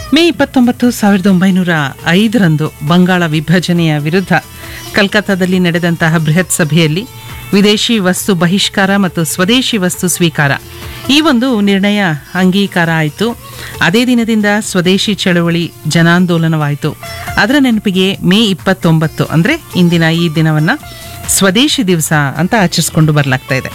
ಮೇ ಇಪ್ಪತ್ತೊಂಬತ್ತು ಸಾವಿರದ ಒಂಬೈನೂರ ಐದರಂದು ಬಂಗಾಳ ವಿಭಜನೆಯ ವಿರುದ್ಧ ಕಲ್ಕತ್ತಾದಲ್ಲಿ ನಡೆದಂತಹ ಬೃಹತ್ ಸಭೆಯಲ್ಲಿ ವಿದೇಶಿ ವಸ್ತು ಬಹಿಷ್ಕಾರ ಮತ್ತು ಸ್ವದೇಶಿ ವಸ್ತು ಸ್ವೀಕಾರ ಈ ಒಂದು ನಿರ್ಣಯ ಅಂಗೀಕಾರ ಆಯಿತು ಅದೇ ದಿನದಿಂದ ಸ್ವದೇಶಿ ಚಳವಳಿ ಜನಾಂದೋಲನವಾಯಿತು ಅದರ ನೆನಪಿಗೆ ಮೇ ಇಪ್ಪತ್ತೊಂಬತ್ತು ಅಂದರೆ ಇಂದಿನ ಈ ದಿನವನ್ನು ಸ್ವದೇಶಿ ದಿವಸ ಅಂತ ಆಚರಿಸ್ಕೊಂಡು ಬರಲಾಗ್ತಾ ಇದೆ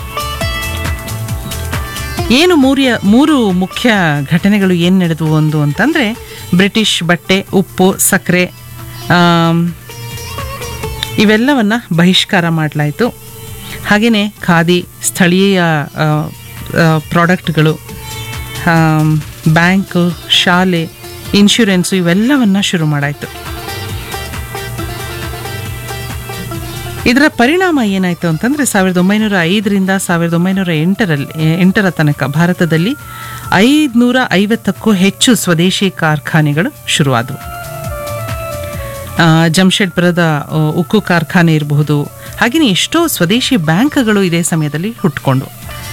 ಏನು ಮೂರಿಯ ಮೂರು ಮುಖ್ಯ ಘಟನೆಗಳು ಏನು ನಡೆದವು ಒಂದು ಅಂತಂದರೆ ಬ್ರಿಟಿಷ್ ಬಟ್ಟೆ ಉಪ್ಪು ಸಕ್ಕರೆ ಆಮ್, ಇವೆಲ್ಲವನ್ನು ಬಹಿಷ್ಕಾರ ಮಾಡಲಾಯಿತು ಹಾಗೆಯೇ ಖಾದಿ ಸ್ಥಳೀಯ ಆ, ಆ, ಪ್ರಾಡಕ್ಟ್ಗಳು ಆಮ್, ಬ್ಯಾಂಕು ಶಾಲೆ ಇನ್ಶೂರೆನ್ಸು ಇವೆಲ್ಲವನ್ನು ಶುರು ಮಾಡಾಯಿತು ಇದರ ಪರಿಣಾಮ ಏನಾಯಿತು ಅಂತಂದರೆ ಸಾವಿರದ ಒಂಬೈನೂರ ಐದರಿಂದ ಸಾವಿರದ ಒಂಬೈನೂರ ಎಂಟರಲ್ಲಿ ಎಂಟರ ತನಕ ಭಾರತದಲ್ಲಿ ಐದುನೂರ ಐವತ್ತಕ್ಕೂ ಹೆಚ್ಚು ಸ್ವದೇಶಿ ಕಾರ್ಖಾನೆಗಳು ಶುರುವಾದವು ಆ, ಜಮ್ಶೆಡ್ಪುರದ ಆ, ಉಕ್ಕು ಕಾರ್ಖಾನೆ ಇರಬಹುದು ಹಾಗೆಯೇ ಎಷ್ಟೋ ಸ್ವದೇಶಿ ಬ್ಯಾಂಕ್ಗಳು ಇದೇ ಸಮಯದಲ್ಲಿ ಹುಟ್ಕೊಂಡು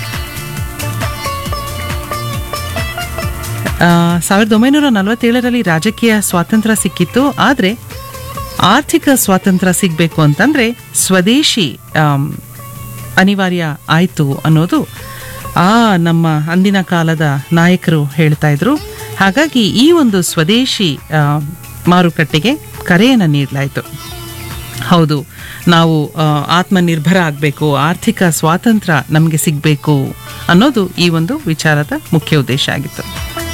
ಸಾವಿರದ ಒಂಬೈನೂರ ನಲವತ್ತೇಳರಲ್ಲಿ ರಾಜಕೀಯ ಸ್ವಾತಂತ್ರ್ಯ ಸಿಕ್ಕಿತ್ತು ಆದರೆ ಆರ್ಥಿಕ ಸ್ವಾತಂತ್ರ್ಯ ಸಿಗಬೇಕು ಅಂತಂದರೆ ಸ್ವದೇಶಿ ಆಮ್, ಅನಿವಾರ್ಯ ಆಯಿತು ಅನ್ನೋದು ಆ ನಮ್ಮ ಅಂದಿನ ಕಾಲದ ನಾಯಕರು ಹೇಳ್ತಾ ಇದ್ರು ಹಾಗಾಗಿ ಈ ಒಂದು ಸ್ವದೇಶಿ ಆ, ಮಾರುಕಟ್ಟೆಗೆ ಕರೆಯನ್ನು ನೀಡಲಾಯಿತು ಹೌದು ನಾವು ಆ, ಆತ್ಮನಿರ್ಭರ ಆಗಬೇಕು ಆರ್ಥಿಕ ಸ್ವಾತಂತ್ರ್ಯ ನಮಗೆ ಸಿಗಬೇಕು ಅನ್ನೋದು ಈ ಒಂದು ವಿಚಾರದ ಮುಖ್ಯ ಉದ್ದೇಶ ಆಗಿತ್ತು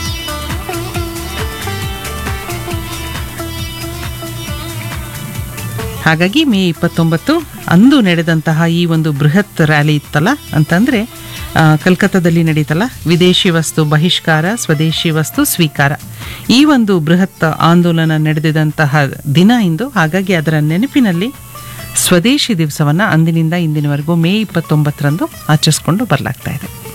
ಹಾಗಾಗಿ ಮೇ ಇಪ್ಪತ್ತೊಂಬತ್ತು ಅಂದು ನಡೆದಂತಹ ಈ ಒಂದು ಬೃಹತ್ ರ್ಯಾಲಿ ಇತ್ತಲ್ಲ ಅಂತಂದರೆ ಕಲ್ಕತ್ತಾದಲ್ಲಿ ನಡೀತಲ್ಲ ವಿದೇಶಿ ವಸ್ತು ಬಹಿಷ್ಕಾರ ಸ್ವದೇಶಿ ವಸ್ತು ಸ್ವೀಕಾರ ಈ ಒಂದು ಬೃಹತ್ ಆಂದೋಲನ ನಡೆದಿದಂತಹ ದಿನ ಇಂದು ಹಾಗಾಗಿ ಅದರ ನೆನಪಿನಲ್ಲಿ ಸ್ವದೇಶಿ ದಿವಸವನ್ನು ಅಂದಿನಿಂದ ಇಂದಿನವರೆಗೂ ಮೇ ಇಪ್ಪತ್ತೊಂಬತ್ತರಂದು ಆಚರಿಸ್ಕೊಂಡು ಬರಲಾಗ್ತಾ ಇದೆ